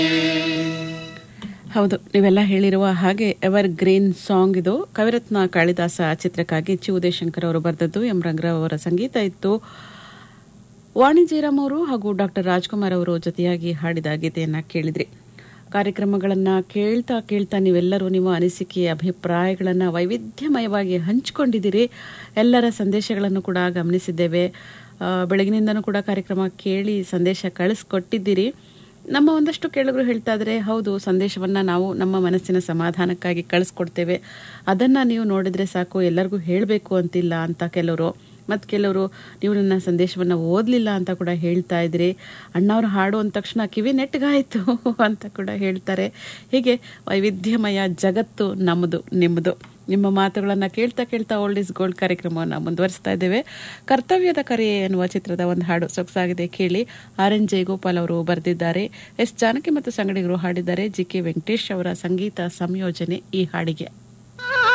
ಹೌದು ನೀವೆಲ್ಲ ಹೇಳಿರುವ ಹಾಗೆ ಎವರ್ ಗ್ರೀನ್ ಸಾಂಗ್ ಇದು ಕವಿರತ್ನ ಕಾಳಿದಾಸ ಚಿತ್ರಕ್ಕಾಗಿ ಚಿ ಉದಯಶಂಕರ್ ಅವರು ಬರೆದದ್ದು ಎಂ ರಂಗರಾವ್ ಅವರ ಸಂಗೀತ ಇತ್ತು ವಾಣಿ ಜಯರಾಮ್ ಅವರು ಹಾಗೂ ಡಾಕ್ಟರ್ ರಾಜ್ಕುಮಾರ್ ಅವರು ಜೊತೆಯಾಗಿ ಹಾಡಿದ ಗೀತೆಯನ್ನ ಕೇಳಿದ್ರಿ ಕಾರ್ಯಕ್ರಮಗಳನ್ನ ಕೇಳ್ತಾ ಕೇಳ್ತಾ ನೀವೆಲ್ಲರೂ ನಿಮ್ಮ ಅನಿಸಿಕೆ ಅಭಿಪ್ರಾಯಗಳನ್ನ ವೈವಿಧ್ಯಮಯವಾಗಿ ಹಂಚಿಕೊಂಡಿದ್ದೀರಿ ಎಲ್ಲರ ಸಂದೇಶಗಳನ್ನು ಕೂಡ ಗಮನಿಸಿದ್ದೇವೆ ಆ, ಬೆಳಗಿನಿಂದನೂ ಕೂಡ ಕಾರ್ಯಕ್ರಮ ಕೇಳಿ ಸಂದೇಶ ಕಳಿಸ್ಕೊಟ್ಟಿದ್ದೀರಿ ನಮ್ಮ ಒಂದಷ್ಟು ಕೇಳುಗರು ಹೇಳ್ತಾ ಇದ್ರೆ ಹೌದು ಸಂದೇಶವನ್ನ ನಾವು ನಮ್ಮ ಮನಸ್ಸಿನ ಸಮಾಧಾನಕ್ಕಾಗಿ ಕಳಿಸ್ಕೊಡ್ತೇವೆ ಅದನ್ನ ನೀವು ನೋಡಿದ್ರೆ ಸಾಕು ಎಲ್ಲರಿಗೂ ಹೇಳಬೇಕು ಅಂತಿಲ್ಲ ಅಂತ ಕೆಲವರು ಮತ್ತು ಕೆಲವರು ನೀವು ನನ್ನ ಸಂದೇಶವನ್ನು ಓದಲಿಲ್ಲ ಅಂತ ಕೂಡ ಹೇಳ್ತಾ ಇದ್ರಿ ಅಣ್ಣವ್ರು ಹಾಡು ಅಂದ ತಕ್ಷಣ ಕಿವಿ ನೆಟ್ಟಗಾಯಿತು ಅಂತ ಕೂಡ ಹೇಳ್ತಾರೆ ಹೀಗೆ ವೈವಿಧ್ಯಮಯ ಜಗತ್ತು ನಮ್ಮದು ನಿಮ್ಮದು ನಿಮ್ಮ ಮಾತುಗಳನ್ನು ಕೇಳ್ತಾ ಕೇಳ್ತಾ ಓಲ್ಡ್ ಇಸ್ ಗೋಲ್ಡ್ ಕಾರ್ಯಕ್ರಮವನ್ನು ಮುಂದುವರಿಸ್ತಾ ಇದ್ದೇವೆ ಕರ್ತವ್ಯದ ಕರೆ ಎನ್ನುವ ಚಿತ್ರದ ಒಂದು ಹಾಡು ಸೊಗಸಾಗಿದೆ ಕೇಳಿ ಆರ್ ಎನ್ ಜಯಗೋಪಾಲ್ ಅವರು ಬರೆದಿದ್ದಾರೆ ಎಸ್ ಜಾನಕಿ ಮತ್ತು ಸಂಗಡಿಗರು ಹಾಡಿದ್ದಾರೆ ಜಿ ಕೆ ವೆಂಕಟೇಶ್ ಅವರ ಸಂಗೀತ ಸಂಯೋಜನೆ ಈ ಹಾಡಿಗೆ